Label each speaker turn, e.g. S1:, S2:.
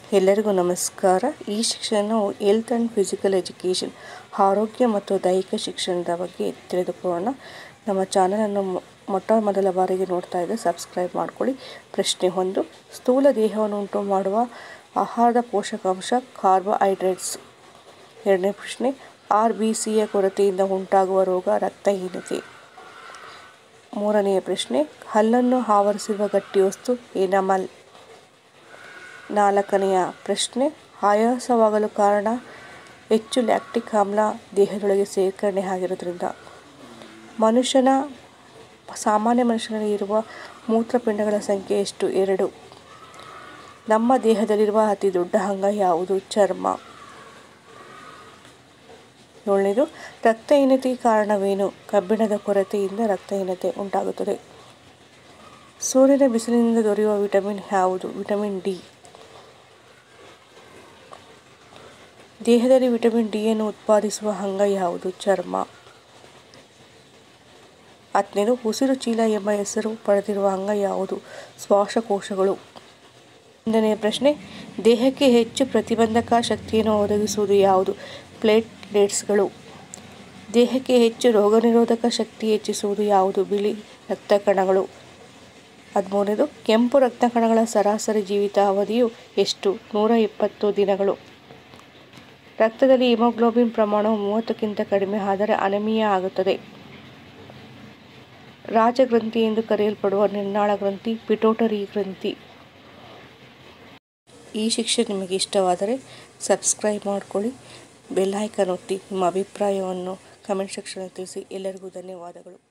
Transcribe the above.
S1: ಎಲ್ಲರಿಗೂ ನಮಸ್ಕಾರ ಈ ಶಿಕ್ಷಣವು ಹೆಲ್ತ್ ಆ್ಯಂಡ್ ಫಿಸಿಕಲ್ ಎಜುಕೇಷನ್ ಆರೋಗ್ಯ ಮತ್ತು ದೈಹಿಕ ಶಿಕ್ಷಣದ ಬಗ್ಗೆ ತಿಳಿದುಕೊಳ್ಳೋಣ ನಮ್ಮ ಚಾನಲನ್ನು ಮೊ- ಮೊಟ್ಟ ಮೊದಲ ಬಾರಿಗೆ ನೋಡ್ತಾ ಇದ್ದರೆ ಸಬ್ಸ್ಕ್ರೈಬ್ ಮಾಡ್ಕೊಳ್ಳಿ ಪ್ರಶ್ನೆ ಒಂದು ಸ್ಥೂಲ ದೇಹವನ್ನು ಉಂಟು ಮಾಡುವ ಆಹಾರದ ಪೋಷಕಾಂಶ ಕಾರ್ಬೋಹೈಡ್ರೇಟ್ಸ್ ಎರಡನೇ ಪ್ರಶ್ನೆ ಆರ್ ಬಿ ಸಿಯ ಕೊರತೆಯಿಂದ ಉಂಟಾಗುವ ರೋಗ ರಕ್ತಹೀನತೆ ಮೂರನೆಯ ಪ್ರಶ್ನೆ ಹಲ್ಲನ್ನು ಆವರಿಸಿರುವ ಗಟ್ಟಿ ವಸ್ತು ಎನಮಲ್ ನಾಲ್ಕನೆಯ ಪ್ರಶ್ನೆ ಆಯಾಸವಾಗಲು ಕಾರಣ ಹೆಚ್ಚು ಲ್ಯಾಕ್ಟಿಕ್ ಆಮ್ಲ ದೇಹದೊಳಗೆ ಸೇರ್ಕರಣೆ ಆಗಿರೋದ್ರಿಂದ ಮನುಷ್ಯನ ಸಾಮಾನ್ಯ ಮನುಷ್ಯನಲ್ಲಿ ಇರುವ ಮೂತ್ರಪಿಂಡಗಳ ಸಂಖ್ಯೆ ಎಷ್ಟು ಎರಡು ನಮ್ಮ ದೇಹದಲ್ಲಿರುವ ಅತಿ ದೊಡ್ಡ ಅಂಗ ಯಾವುದು ಚರ್ಮ ಏಳನೇದು ರಕ್ತಹೀನತೆಗೆ ಕಾರಣವೇನು ಕಬ್ಬಿಣದ ಕೊರತೆಯಿಂದ ರಕ್ತಹೀನತೆ ಉಂಟಾಗುತ್ತದೆ ಸೂರ್ಯನ ಬಿಸಿಲಿನಿಂದ ದೊರೆಯುವ ವಿಟಮಿನ್ ಯಾವುದು ವಿಟಮಿನ್ ಡಿ ದೇಹದಲ್ಲಿ ವಿಟಮಿನ್ ಡಿಯನ್ನು ಉತ್ಪಾದಿಸುವ ಅಂಗ ಯಾವುದು ಚರ್ಮ ಹತ್ತನೇದು ಉಸಿರು ಚೀಲ ಎಂಬ ಹೆಸರು ಪಡೆದಿರುವ ಅಂಗ ಯಾವುದು ಶ್ವಾಸಕೋಶಗಳು ಒಂದನೆಯ ಪ್ರಶ್ನೆ ದೇಹಕ್ಕೆ ಹೆಚ್ಚು ಪ್ರತಿಬಂಧಕ ಶಕ್ತಿಯನ್ನು ಒದಗಿಸುವುದು ಯಾವುದು ಪ್ಲೇಟ್ಲೆಟ್ಸ್ಗಳು ದೇಹಕ್ಕೆ ಹೆಚ್ಚು ರೋಗನಿರೋಧಕ ಶಕ್ತಿ ಹೆಚ್ಚಿಸುವುದು ಯಾವುದು ಬಿಳಿ ರಕ್ತ ಕಣಗಳು ಹದಿಮೂರನೇದು ಕೆಂಪು ರಕ್ತ ಕಣಗಳ ಸರಾಸರಿ ಜೀವಿತಾವಧಿಯು ಎಷ್ಟು ನೂರ ಇಪ್ಪತ್ತು ದಿನಗಳು ರಕ್ತದಲ್ಲಿ ಹಿಮೋಗ್ಲೋಬಿನ್ ಪ್ರಮಾಣವು ಮೂವತ್ತಕ್ಕಿಂತ ಕಡಿಮೆ ಆದರೆ ಅನಿಮಿಯಾ ಆಗುತ್ತದೆ ರಾಜಗ್ರಂಥಿ ಎಂದು ಕರೆಯಲ್ಪಡುವ ನಿರ್ನಾಳ ಗ್ರಂಥಿ ಪಿಟೋಟರಿ ಗ್ರಂಥಿ ಈ ಶಿಕ್ಷೆ ನಿಮಗೆ ಇಷ್ಟವಾದರೆ ಸಬ್ಸ್ಕ್ರೈಬ್ ಮಾಡಿಕೊಳ್ಳಿ ಬೆಲ್ ಐಕಾನ್ ಒತ್ತಿ ನಿಮ್ಮ ಅಭಿಪ್ರಾಯವನ್ನು ಕಮೆಂಟ್ ಸೆಕ್ಷನಲ್ಲಿ ತಿಳಿಸಿ ಎಲ್ಲರಿಗೂ ಧನ್ಯವಾದಗಳು